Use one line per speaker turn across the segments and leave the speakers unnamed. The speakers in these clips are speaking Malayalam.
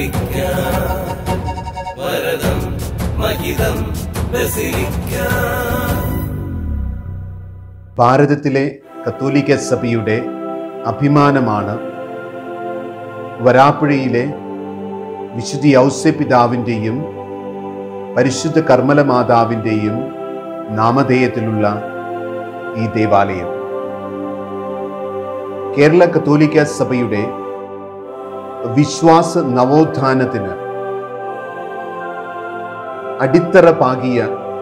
ബസിലിക്ക വരദം മഹിതം ബസിലിക്ക
ഭാരതത്തിലെ കത്തോലിക്ക സഭയുടെ അഭിമാനമാണ് വരാപ്പുഴയിലെ വിശുദ്ധി ഔസ്യപിതാവിൻ്റെയും പരിശുദ്ധ കർമ്മല മാതാവിൻ്റെയും നാമധേയത്തിലുള്ള ഈ ദേവാലയം കേരള കത്തോലിക്ക സഭയുടെ വിശ്വാസ നവോത്ഥാനത്തിന് അടിത്തറ പാകിയ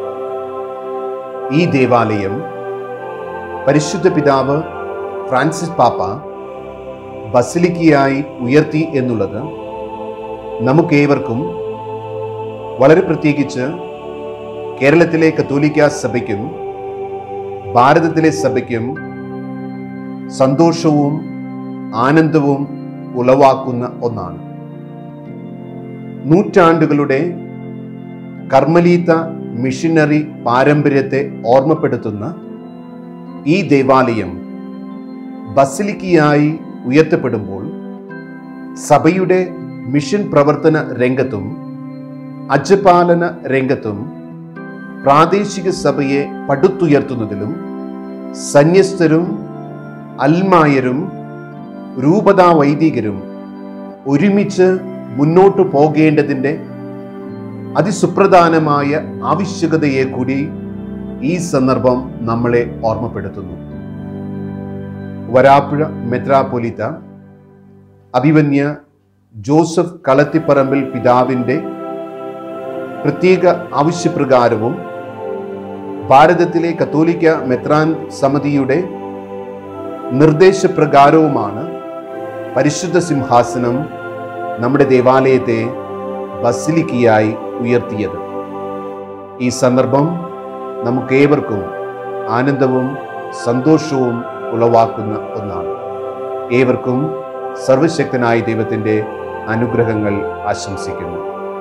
ഈ ദേവാലയം പരിശുദ്ധ പിതാവ് ഫ്രാൻസിസ് പാപ്പ ബസിലിക്കയായി ഉയർത്തി എന്നുള്ളത് നമുക്കേവർക്കും വളരെ പ്രത്യേകിച്ച് കേരളത്തിലെ കത്തോലിക്ക സഭയ്ക്കും ഭാരതത്തിലെ സഭയ്ക്കും സന്തോഷവും ആനന്ദവും ഉളവാക്കുന്ന ഒന്നാണ് നൂറ്റാണ്ടുകളുടെ കർമ്മലീത്ത മിഷനറി പാരമ്പര്യത്തെ ഓർമ്മപ്പെടുത്തുന്ന ഈ ദേവാലയം ബസിലിക്കയായി ഉയർത്തപ്പെടുമ്പോൾ സഭയുടെ മിഷൻ പ്രവർത്തന രംഗത്തും അജപാലന രംഗത്തും പ്രാദേശിക സഭയെ പടുത്തുയർത്തുന്നതിലും സന്യസ്തരും അൽമായരും രൂപതാ വൈദികരും ഒരുമിച്ച് മുന്നോട്ടു പോകേണ്ടതിൻ്റെ അതിസുപ്രധാനമായ ആവശ്യകതയെ കൂടി ഈ സന്ദർഭം നമ്മളെ ഓർമ്മപ്പെടുത്തുന്നു വരാപ്പുഴ മെത്രാപ്പൊലിത്ത അഭിവന്യ ജോസഫ് കളത്തിപ്പറമ്പിൽ പിതാവിൻ്റെ പ്രത്യേക ആവശ്യപ്രകാരവും ഭാരതത്തിലെ കത്തോലിക്ക മെത്രാൻ സമിതിയുടെ നിർദ്ദേശപ്രകാരവുമാണ് പരിശുദ്ധ സിംഹാസനം നമ്മുടെ ദേവാലയത്തെ ബസിലിക്കയായി ഉയർത്തിയത് ഈ സന്ദർഭം നമുക്കേവർക്കും ആനന്ദവും സന്തോഷവും ഉളവാക്കുന്ന ഒന്നാണ് ഏവർക്കും സർവശക്തനായ ദൈവത്തിൻ്റെ അനുഗ്രഹങ്ങൾ ആശംസിക്കുന്നു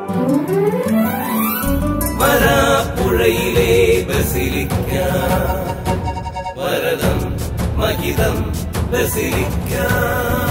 വരാപ്പുഴയിലെ ബസിലിക്ക വരദം മഹിതം ബസിലിക്ക